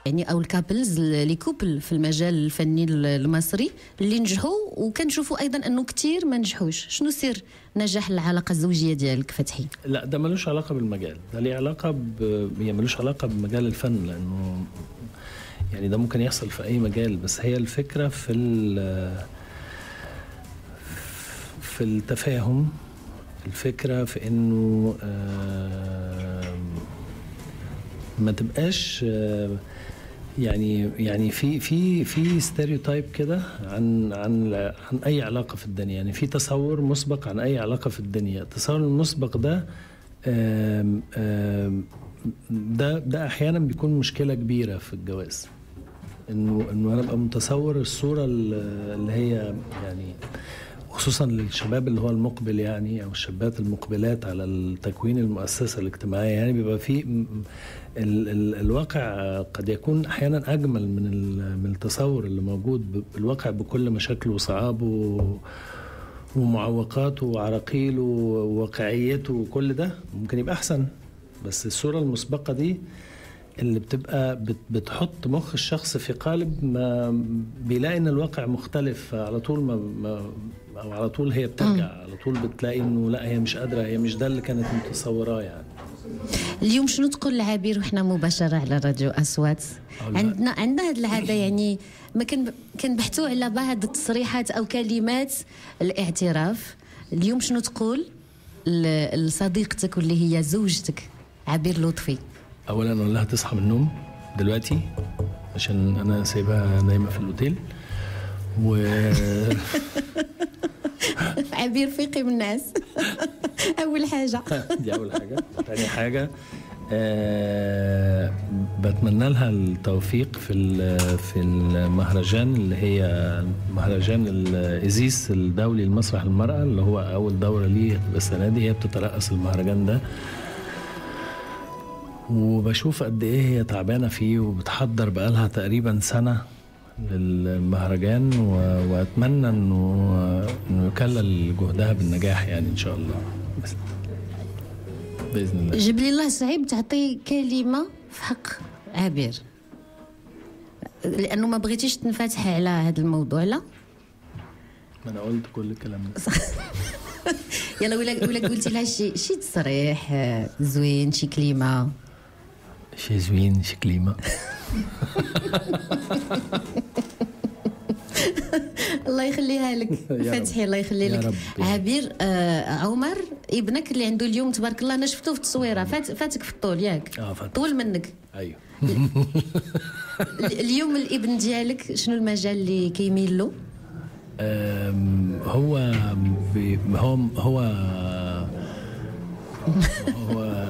يعني او الكابلز لي كوبل في المجال الفني المصري اللي نجحوا وكنشوفوا ايضا انه كثير ما نجحوش شنو سر نجاح العلاقه الزوجيه ديالك فتحي لا ده ملوش علاقه بالمجال ده ليه علاقه ب... يعني ملوش علاقه بمجال الفن لانه يعني ده ممكن يحصل في اي مجال بس هي الفكره في ال... في التفاهم الفكره في انه آه، ما تبقاش آه، يعني يعني في في في ستيريوتايب كده عن عن عن اي علاقه في الدنيا يعني في تصور مسبق عن اي علاقه في الدنيا التصور المسبق ده آم آم ده ده احيانا بيكون مشكله كبيره في الجواز انه انه انا ابقى متصور الصوره اللي هي يعني خصوصا للشباب اللي هو المقبل يعني او الشابات المقبلات على التكوين المؤسسه الاجتماعيه يعني بيبقى في ال ال الواقع قد يكون احيانا اجمل من من التصور اللي موجود الواقع بكل مشاكله وصعابه ومعوقاته وعراقيله وواقعيته وكل ده ممكن يبقى احسن بس الصوره المسبقه دي اللي بتبقى بتحط مخ الشخص في قالب ما بيلاقي ان الواقع مختلف على طول ما, ما او على طول هي بترجع على طول بتلاقي انه لا هي مش قادره هي مش ده اللي كانت متصوراه يعني اليوم شنو تقول لعبير وحنا مباشره على راديو اصوات عندنا عندنا هذه العاده يعني ما كان كنبحثوا على بعض التصريحات او كلمات الاعتراف اليوم شنو تقول لصديقتك واللي هي زوجتك عبير لطفي اولا اقول لها تصحى من النوم دلوقتي عشان انا سايبها نايمه في الاوتيل و عبير فيقي من الناس اول حاجه دي اول حاجه ثاني حاجه أه بتمنى لها التوفيق في في المهرجان اللي هي مهرجان الازيس الدولي لمسرح المراه اللي هو اول دوره ليه هتبقى السنه دي هي بتترأس المهرجان ده وبشوف قد ايه هي تعبانه فيه وبتحضر بقالها تقريبا سنه للمهرجان واتمنى انه انه يكلل جهدها بالنجاح يعني ان شاء الله بس باذن الله جيب لي الله صعيب تعطي كلمه في حق عبير لانه ما بغيتيش تنفتح على هذا الموضوع لا ما انا قلت كل الكلام ده يلا ولا ولا قلتي لها شي شي تصريح زوين شي كلمه شي زوين شي كلمه الله يخليها لك فتحي الله يخلي لك عبير آه عمر ابنك اللي عنده اليوم تبارك الله انا شفته في التصويره فات فاتك في الطول ياك اه فاتك طول منك ايوه اليوم الابن ديالك شنو المجال اللي كيميل له؟ هو بي هو هو هو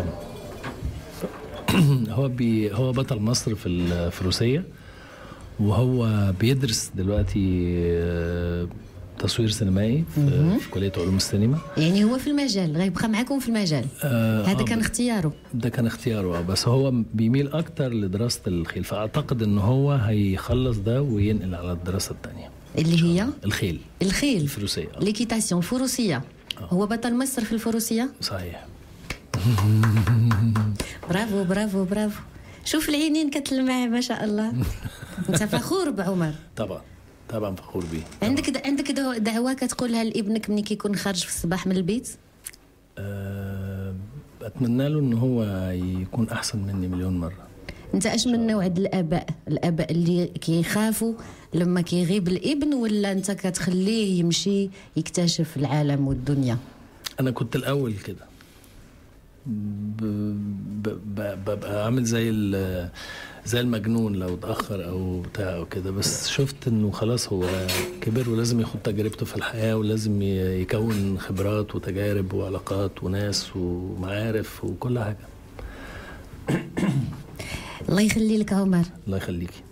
هو بي هو بطل مصر في الفروسيه وهو بيدرس دلوقتي آه، تصوير سينمائي في, في كليه علوم السينما يعني هو في المجال غيبقى معكم في المجال آه هذا آه كان اختياره ده كان اختياره بس هو بيميل اكتر لدراسه الخيل فاعتقد ان هو هيخلص ده وينقل على الدراسه الثانيه اللي هي الخيل الخيل الفروسيه ليكيتاسيون الفروسيه آه. هو بطل مصر في الفروسيه صحيح برافو برافو برافو شوف العينين كتلمع ما شاء الله انت فخور بعمر طبعا طبعا فخور به عندك عندك دعوه كتقولها لابنك ملي كيكون خارج في الصباح من البيت أه اتمنى له ان هو يكون احسن مني مليون مره انت اش من نوع الاباء الاباء اللي كيخافوا لما كيغيب الابن ولا انت كتخليه يمشي يكتشف العالم والدنيا انا كنت الاول كده ببقى عامل زي زي المجنون لو اتاخر او بتاع او كده بس شفت انه خلاص هو كبر ولازم ياخد تجربته في الحياه ولازم يكون خبرات وتجارب وعلاقات وناس ومعارف وكل حاجه الله يخلي لك عمر الله يخليكي